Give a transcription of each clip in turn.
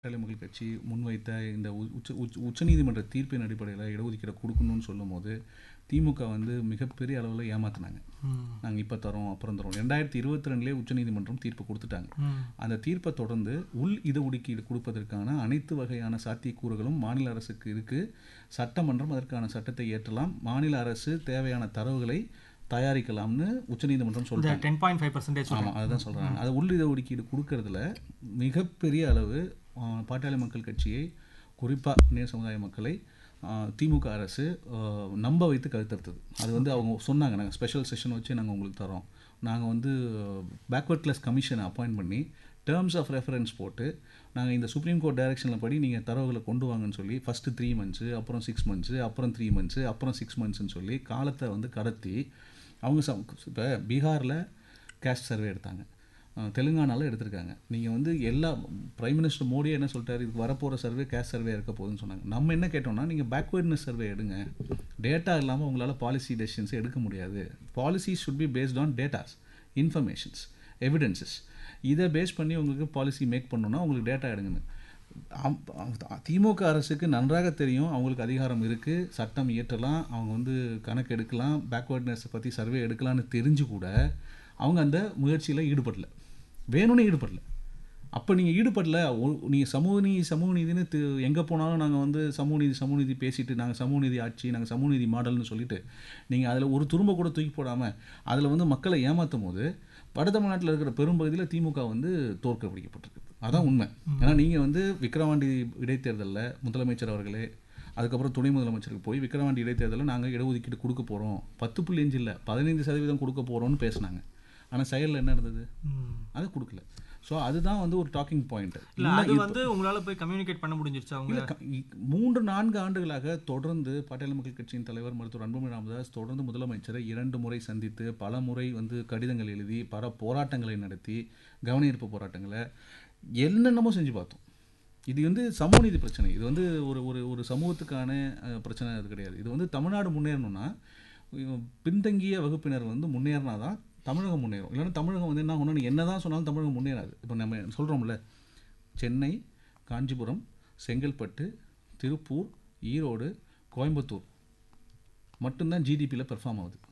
பாட்டாளி மக்கள் கட்சி முன்வைத்த இந்த உ- உச்ச உச்ச உச்சநீதிமன்ற தீர்ப்பின் அடிப்படையில் இடஒதுக்கீடு கொடுக்கணும்னு சொல்லும்போது திமுக வந்து மிகப்பெரிய அளவில் ஏமாத்துனாங்க நாங்கள் இப்போ தரோம் அப்புறம் தரோம் ரெண்டாயிரத்தி இருபத்தி ரெண்டுலேயே உச்சநீதிமன்றம் தீர்ப்பு கொடுத்துட்டாங்க அந்த தீர்ப்பை தொடர்ந்து உள் இடஒதுக்கீடு கொடுப்பதற்கான அனைத்து வகையான சாத்தியக்கூறுகளும் மாநில அரசுக்கு இருக்குது சட்டமன்றம் அதற்கான சட்டத்தை ஏற்றலாம் மாநில அரசு தேவையான தரவுகளை தயாரிக்கலாம்னு உச்சநீதிமன்றம் இந்த சொல்லிட்டாங்க டென் பாயிண்ட் ஃபைவ் பர்சன்டேஜ் ஆமாம் அதுதான் சொல்கிறாங்க அது உள் இடஒதுக்கீடு கொடுக்கறதுல மிகப்பெரிய அளவு ஆ, பாட்டாளி மக்கள் கட்சியை குறிப்பாக நேர் சமுதாய மக்களை ஆ, திமுக அரசு ஆ, நம்ப வைத்து கருத்தறுத்தது அது வந்து அவங்க சொன்னாங்க நாங்கள் ஸ்பெஷல் செஷன் வச்சு நாங்கள் உங்களுக்கு தரோம் நாங்கள் வந்து பேக்வர்ட் கிளாஸ் கமிஷனை அப்பாயிண்ட் பண்ணி டேர்ம்ஸ் ஆஃப் ரெஃபரன்ஸ் போட்டு நாங்கள் இந்த சுப்ரீம் கோர்ட் டைரக்ஷனில் படி நீங்கள் தரவுகளை கொண்டு வாங்கன்னு சொல்லி ஃபஸ்ட்டு த்ரீ மந்த்ஸு அப்புறம் சிக்ஸ் மந்த்ஸு அப்புறம் த்ரீ மந்த்ஸு அப்புறம் சிக்ஸ் மந்த்ஸ்னு சொல்லி காலத்தை வந்து கடத்தி அவங்க சம் இப்போ பீகாரில் கேஸ்ட் சர்வே எடுத்தாங்க அஹ் தெலுங்கானால எடுத்திருக்காங்க நீங்கள் வந்து எல்லா பிரைம் மினிஸ்டர் மோடியே என்ன சொல்லிட்டாரு இதுக்கு வரப்போகிற சர்வே கேஸ்ட் சர்வே இருக்க போகுதுன்னு சொன்னாங்க நம்ம என்ன கேட்டோம்னா நீங்கள் பேக்வேர்ட்னஸ் சர்வே எடுங்க டேட்டா இல்லாமல் உங்களால் பாலிசி டெசிஷன்ஸ் எடுக்க முடியாது policy should be based on datas informations evidences இதை பேஸ் பண்ணி உங்களுக்கு பாலிசி மேக் பண்ணணும்னா உங்களுக்கு டேட்டா எடுங்கன்னு ஆம், ஆ- திமுக அரசுக்கு நன்றாக தெரியும் அவங்களுக்கு அதிகாரம் இருக்குது சட்டம் இயற்றலாம் அவங்க வந்து கணக்கு எடுக்கலாம் பேக்வேர்ட்னஸை பற்றி சர்வே எடுக்கலாம்னு தெரிஞ்சு கூட அவங்க அந்த முயற்சியில் ஈடுபடல வேணும்னு ஈடுபடல அப்போ நீங்கள் ஈடுபடல நீங்கள் சமூக நீதி சமூக நீதினு எங்கே போனாலும் நாங்கள் வந்து சமூக நீதி சமூக நீதி பேசிட்டு நாங்கள் சமூக நீதி ஆட்சி நாங்கள் சமூக நீதி மாடல்னு சொல்லிட்டு நீங்கள் அதில் ஒரு துரும்ப கூட தூக்கி போடாமல் அதில் வந்து மக்களை ஏமாற்றும் போது வட தமிழ்நாட்டில் இருக்கிற பெரும்பகுதியில் திமுக வந்து தோற்கடிக்கப்பட்டிருக்கு அதான் உண்மை ஏன்னா நீங்கள் வந்து விக்கிரவாண்டி இடைத்தேர்தலில் முதலமைச்சர் அவர்களே அதுக்கப்புறம் துணை முதலமைச்சருக்கு போய் விக்கிரவாண்டி இடைத்தேர்தலில் நாங்கள் இடஒதுக்கீடு கொடுக்க போகிறோம் பத்து புள்ளி அஞ்சு இல்லை பதினைந்து சதவீதம் கொடுக்க போகிறோம்னு பேசுனாங்க ஆனால் செயலில் என்ன இருந்தது அது கொடுக்கல ஸோ அதுதான் வந்து ஒரு டாக்கிங் பாயிண்ட் இல்ல அது வந்து உங்களால போய் கம்யூனிகேட் பண்ண முடிஞ்சிருச்சு அவங்க இல்ல, க- இ- மூன்று நான்கு ஆண்டுகளாக தொடர்ந்து பாட்டாளி மக்கள் கட்சியின் தலைவர் மருத்துவர் அன்புமணி ராமதாஸ் தொடர்ந்து முதலமைச்சரை இரண்டு முறை சந்தித்து பல முறை வந்து கடிதங்கள் எழுதி பல போராட்டங்களை நடத்தி கவனஈர்ப்பு போராட்டங்களை என்னென்னமோ செஞ்சு பார்த்தோம் இது வந்து சமூக நீதி பிரச்சனை இது வந்து ஒரு ஒரு ஒரு சமூகத்துக்கான அஹ், பிரச்சனை இது கிடையாது இது வந்து தமிழ்நாடு முன்னேறணும்னா இவ் பின்தங்கிய வகுப்பினர் வந்து முன்னேறினா தான் தமிழகம் முன்னேறும் இல்லைன்னா தமிழகம் வந்து என்ன ஆகணும் என்ன தான் சொன்னாலும் தமிழகம் முன்னேறாது இப்போ நம்ம சொல்கிறோம்ல சென்னை காஞ்சிபுரம் செங்கல்பட்டு திருப்பூர் ஈரோடு கோயம்புத்தூர் மட்டும்தான் ஜிடிபியில் பெர்ஃபார்ம் ஆகுது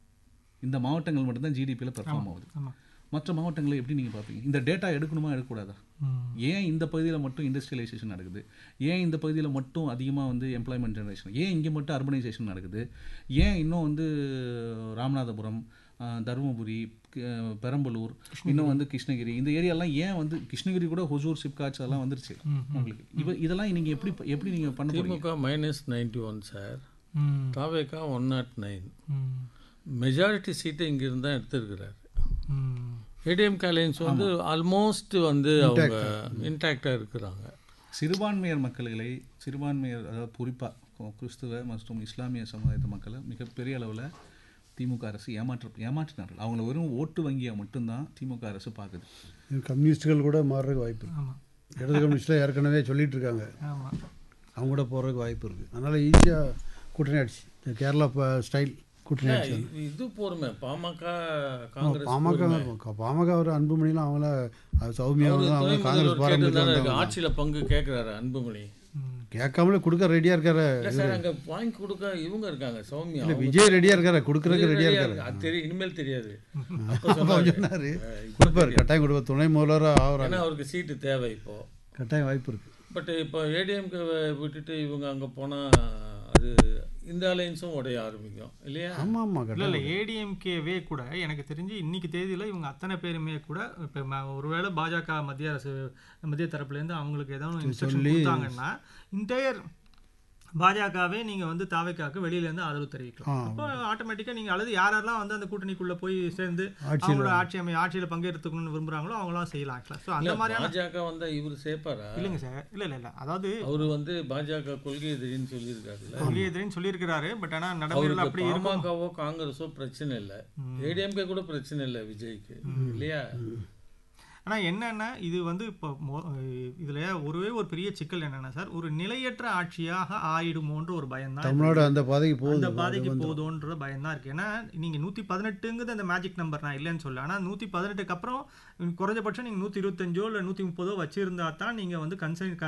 இந்த மாவட்டங்கள் மட்டும்தான் ஜிடிபியில் பெர்ஃபார்ம் ஆகுது ஆமா மற்ற மாவட்டங்களை எப்படி நீங்கள் பார்ப்பீங்க இந்த டேட்டா எடுக்கணுமா எடுக்கக்கூடாதா ம். ஏன் இந்த பகுதியில் மட்டும் இண்டஸ்ட்ரியலைசேஷன் நடக்குது ஏன் இந்த பகுதியில் மட்டும் அதிகமாக வந்து எம்ப்ளாய்மெண்ட் ஜெனரேஷன் ஏன் இங்கே மட்டும் அர்பனைசேஷன் நடக்குது ஏன் இன்னும் வந்து ராமநாதபுரம் ஆஹ், தருமபுரி க- பெரம்பலூர் இன்னும் வந்து கிருஷ்ணகிரி இந்த ஏரியாலாம் ஏன் வந்து கிருஷ்ணகிரி கூட ஹொசூர் சிப்காட்ஸ் அதெல்லாம் வந்துருச்சு உங்களுக்கு இவ இதெல்லாம் நீங்கள் எப்படி எப்படி நீங்கள் பண்ண போறீங்க DMK minus ninety one sir ம். தாவேக்கா ஒன் நாட் நைன் ம். மெஜாரிட்டி சீட்டை இங்கிருந்து தான் எடுத்திருக்கிறாரு ம். ஏடிஎம் காலேஜ் வந்து ஆல்மோஸ்ட் வந்து அவங்க இன்டாக்டாக இருக்கிறாங்க சிறுபான்மையர் மக்களை சிறுபான்மையர் அதாவது குறிப்பாக கிறிஸ்துவ மற்றும் இஸ்லாமிய சமுதாயத்து மக்களை மிகப்பெரிய அளவில் திமுக அரசு ஏமாற்ற ஏமாற்றினார்கள் அவங்கள வெறும் ஓட்டு வங்கியை மட்டும்தான் திமுக அரசு பார்க்குது இது கம்யூனிஸ்ட்டுகள் கூட மாறுறதுக்கு வாய்ப்பு இருக்கு ஆமா இடது கம்யூனிஸ்டில் ஏற்கனவே சொல்லிட்டு இருக்காங்க ஆமா அவங்க கூட போகிறதுக்கு வாய்ப்பு இருக்குது அதனால் ஈஸியாக கூட்டணி ஆயிடுச்சு இந்த கேரளா ப- ஸ்டைல் கூட்டணி ஆயிடுச்சு இது- இது பொறுமை பாமக காங்கிரஸ் பாமக பாமக அவர் அன்புமணிலாம் அவங்கள அது சௌமியா அவரு அவங்க துணை காங்கிரஸ் முதல்வர் கேட்டுதானே பாரம்பரியத்தில் இருக்கு. வந்தவங்க. ஆட்சியில பங்கு கேட்கிறாரு அன்புமணி ம். கேட்காமலே கொடுக்க ரெடியாக இருக்காரு இல்ல சார் அங்க வாங்கி கொடுக்க இவங்க இருக்காங்க சௌமியா இல்லை அவங்க விஜய் ரெடியாக இருக்காரு கொடுக்குறதுக்கு ரெடியாக ரெடியா இருக்காரு இருக்கு. அது தெரியும் இனிமேல் தெரியாது அப்ப அப்போ சொன்னாரு. சொன்னார் அஹ் இப்ப கொடுப்பாரு கட்டாயம் கொடுப்பார் துணை முதல்வராக ஆகிறாங்க ஏன்னா அவருக்கு சீட்டு தேவை இப்போ கட்டாயம் வாய்ப்பு இருக்குது பட் இப்போ ஏடிஎம்கே விட்டுட்டு இவங்க அங்க போனா அது இந்த அலைன்ஸும் உடைய ஆரம்பிக்கும் இல்லையா ஆமாம் ஆமாம் இல்ல கட்டாயம் இல்ல ஏடிஎம்கேவே கூட எனக்கு தெரிஞ்சு இன்னைக்கு தேதியில இவங்க அத்தனை பேருமே கூட இப்போ ம- ஒருவேளை பாஜக மத்திய அரசு மத்திய தரப்புல இருந்து அவங்களுக்கு ஏதாவது இன்ஸ்ட்ரக்ஷன் கொடுத்தாங்கன்னா இன்டையர் பாஜகவே நீங்க வந்து தாவைக்காக்கு வெளியில இருந்து ஆதரவு தெரிவிக்கலாம் ஆ. அப்போ ஆட்டோமேட்டிக்கா நீங்க அல்லது யாரெல்லாம் வந்து அந்த கூட்டணிக்குள்ள போய் சேர்ந்து ஆட்சியில் அவங்களோட ஆட்சி அமை ஆட்சியில பங்கேற்றுக்கணும்னு விரும்புறாங்களோ அவங்களாம் செய்யலாம் ஆக்சுவலா ஸோ அந்த மாதிரியான பாஜக வந்தா இவர் சேர்ப்பாரா இல்லைங்க சார் இல்ல இல்ல இல்ல அதாவது அவரு வந்து பாஜக கொள்கை எதிரின்னு சொல்லியிருக்காருல்ல வெளியேதுன்னு சொல்லியிருக்கிறாரு பட் ஆனா நடைமுறையில் அப்படி அவருக்கு இருக்கும் பாமகவோ காங்கிரஸோ பிரச்சனை இல்லை ஏடிஎம்கே கூட பிரச்சனை இல்லை விஜய்க்கு இல்லையா ஆனால் என்னென்னா இது வந்து இப்போ மொ இதில் ஒருவே ஒரு பெரிய சிக்கல் என்னென்னா சார் ஒரு நிலையற்ற ஆட்சியாக ஆயிடுமோன்ற ஒரு பயம்தான் தமிழ்நாடு அந்த பாதைக்கு அந்த போகுது பாதைக்கு போதோன்ற பயம் தான் இருக்குது ஏன்னா நீங்கள் நூற்றி பதினெட்டுங்கிறது அந்த மேஜிக் நம்பர் நான் இல்லைன்னு சொல்ல ஆனால் நூற்றி பதினெட்டுக்கு அப்புறம் குறைஞ்சபட்சம் நீங்கள் நூற்றி இருபத்தஞ்சோ இல்லை நூற்றி முப்பதோ வச்சுருந்தா தான் நீங்கள் வந்து கன்சைன்